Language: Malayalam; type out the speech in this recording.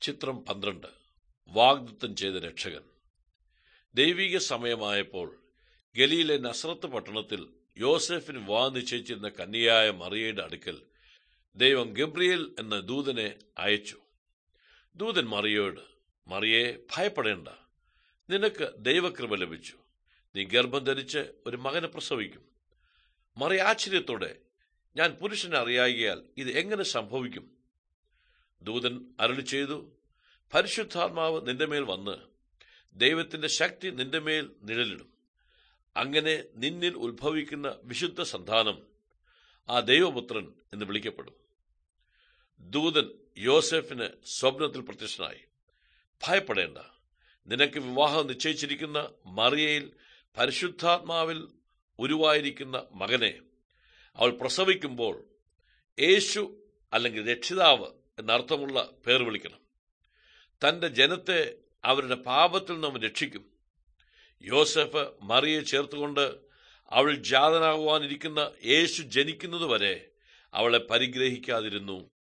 ചിത്രം പന്ത്രണ്ട് വാഗ്ദത്തം ചെയ്ത രക്ഷകൻ ദൈവിക സമയമായപ്പോൾ ഗലിയിലെ നസ്രത്ത് പട്ടണത്തിൽ യോസെഫിന് വിവാഹം നിശ്ചയിച്ചിരുന്ന കന്യയായ മറിയയുടെ അടുക്കൽ ദൈവം ഗബ്രിയേൽ എന്ന ദൂതനെ അയച്ചു ദൂതൻ മറിയോട് മറിയെ ഭയപ്പെടേണ്ട നിനക്ക് ദൈവകൃപ ലഭിച്ചു നീ ഗർഭം ധരിച്ച് ഒരു മകനെ പ്രസവിക്കും മറിയ ആശ്ചര്യത്തോടെ ഞാൻ പുരുഷനെ അറിയാകിയാൽ ഇത് എങ്ങനെ സംഭവിക്കും ദൂതൻ അരുളി ചെയ്തു പരിശുദ്ധാത്മാവ് നിന്റെ മേൽ വന്ന് ദൈവത്തിന്റെ ശക്തി നിന്റെ മേൽ നിഴലിടും അങ്ങനെ നിന്നിൽ ഉത്ഭവിക്കുന്ന വിശുദ്ധ സന്താനം ആ ദൈവപുത്രൻ എന്ന് വിളിക്കപ്പെടും ദൂതൻ യോസെഫിന് സ്വപ്നത്തിൽ പ്രത്യക്ഷനായി ഭയപ്പെടേണ്ട നിനക്ക് വിവാഹം നിശ്ചയിച്ചിരിക്കുന്ന മറിയയിൽ പരിശുദ്ധാത്മാവിൽ ഉരുവായിരിക്കുന്ന മകനെ അവൾ പ്രസവിക്കുമ്പോൾ യേശു അല്ലെങ്കിൽ രക്ഷിതാവ് എന്നർത്ഥമുള്ള പേർ വിളിക്കണം തന്റെ ജനത്തെ അവരുടെ പാപത്തിൽ നിന്ന് അവൻ രക്ഷിക്കും യോസഫ് മറിയെ ചേർത്തുകൊണ്ട് അവൾ ജാതനാകുവാനിരിക്കുന്ന യേശു ജനിക്കുന്നതുവരെ അവളെ പരിഗ്രഹിക്കാതിരുന്നു